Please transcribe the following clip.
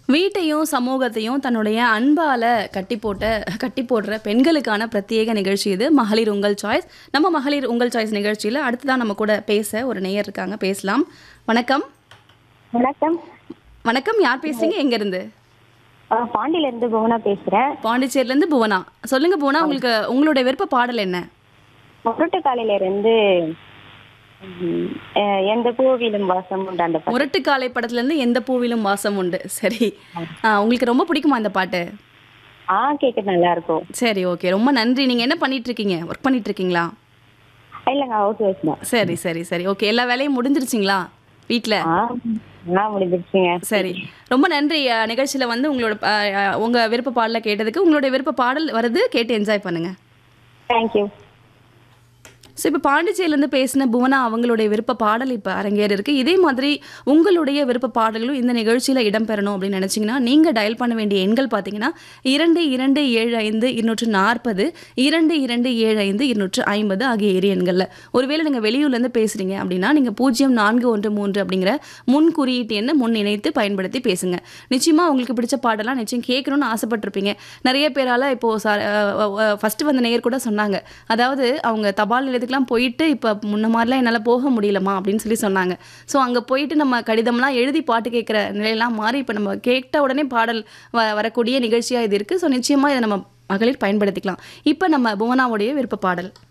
வீட்டையும் சமூகத்தையும் தன்னுடைய அன்பால கட்டி போட்ட கட்டி போடுற பெண்களுக்கான பிரத்யேக நிகழ்ச்சி இது மகளிர் உங்கள் சாய்ஸ் நம்ம மகளிர் உங்கள் சாய்ஸ் நிகழ்ச்சியில் அடுத்ததான் நம்ம கூட பேச ஒரு நேயர் இருக்காங்க பேசலாம் வணக்கம் வணக்கம் வணக்கம் யார் பேசுறீங்க எங்க இருந்து ஆ, பாண்டியில இருந்து புவனா பேசுறேன் பாண்டிச்சேரில இருந்து புவனா சொல்லுங்க புவனா உங்களுக்கு உங்களுடைய விருப்ப பாடல் என்ன முரட்டு காலையில இருந்து ம், அஹ், எந்த கோவிலும் வாசம் உண்டு அந்த பாட்டு முரட்டுக்காலை படத்துல இருந்து எந்த பூவிலும் வாசம் உண்டு சரி ஆ, உங்களுக்கு ரொம்ப பிடிக்குமா இந்த பாட்டு ஆ கேட்க நல்லா இருக்கும் சரி ஓகே ரொம்ப நன்றி நீங்க என்ன பண்ணிட்டு இருக்கீங்க ஒர்க் பண்ணிட்டு இருக்கீங்களா இல்லைங்க ஹவுஸ் ஒய்ஃப் தான் சரி சரி சரி ஓகே எல்லா வேலையும் முடிஞ்சிருச்சுங்களா வீட்ல ஆ ஆ முடிஞ்சிருச்சுங்க சரி ரொம்ப நன்றி அஹ், நிகழ்ச்சியில வந்து உங்களோட அஹ், அஹ், உங்க விருப்ப பாடல கேட்டதுக்கு உங்களுடைய விருப்ப பாடல் வருது கேட்டு என்ஜாய் பண்ணுங்க தேங்க்யூ ஸோ இப்போ பாண்டிச்சேரியிலேருந்து பேசின புவனா அவங்களுடைய விருப்ப பாடல் இப்போ அரங்கேறி இருக்கு இதே மாதிரி உங்களுடைய விருப்ப பாடல்களும் இந்த நிகழ்ச்சியில் இடம்பெறணும் அப்படின்னு நினச்சிங்கன்னா நீங்கள் டயல் பண்ண வேண்டிய எண்கள் பார்த்தீங்கன்னா இரண்டு இரண்டு ஏழு ஐந்து இருநூற்று நாற்பது இரண்டு இரண்டு ஏழு ஐந்து இருநூற்று ஐம்பது ஆகிய இரு எண்களில் ஒருவேளை நீங்கள் வெளியூர்லேருந்து பேசுகிறீங்க அப்படின்னா நீங்கள் பூஜ்ஜியம் நான்கு ஒன்று மூன்று அப்படிங்கிற முன் குறியீட்டு எண்ணை முன் இணைத்து பயன்படுத்தி பேசுங்க நிச்சயமாக உங்களுக்கு பிடிச்ச பாடலாம் நிச்சயம் கேட்கணும்னு ஆசைப்பட்டிருப்பீங்க நிறைய பேரால் இப்போது சார் ஃபஸ்ட்டு வந்த நேயர் கூட சொன்னாங்க அதாவது அவங்க தபால் நிலையத்துக்குலாம் போயிட்டு இப்போ முன்ன மாதிரிலாம் என்னால் போக முடியலம்மா அப்படின்னு சொல்லி சொன்னாங்க ஸோ அங்கே போயிட்டு நம்ம கடிதம்லாம் எழுதி பாட்டு கேட்குற நிலையெல்லாம் மாறி இப்போ நம்ம கேட்ட உடனே பாடல் வ வரக்கூடிய நிகழ்ச்சியாக இது இருக்குது ஸோ நிச்சயமாக இதை நம்ம மகளிர் பயன்படுத்திக்கலாம் இப்போ நம்ம புவனாவுடைய விருப்ப பாடல்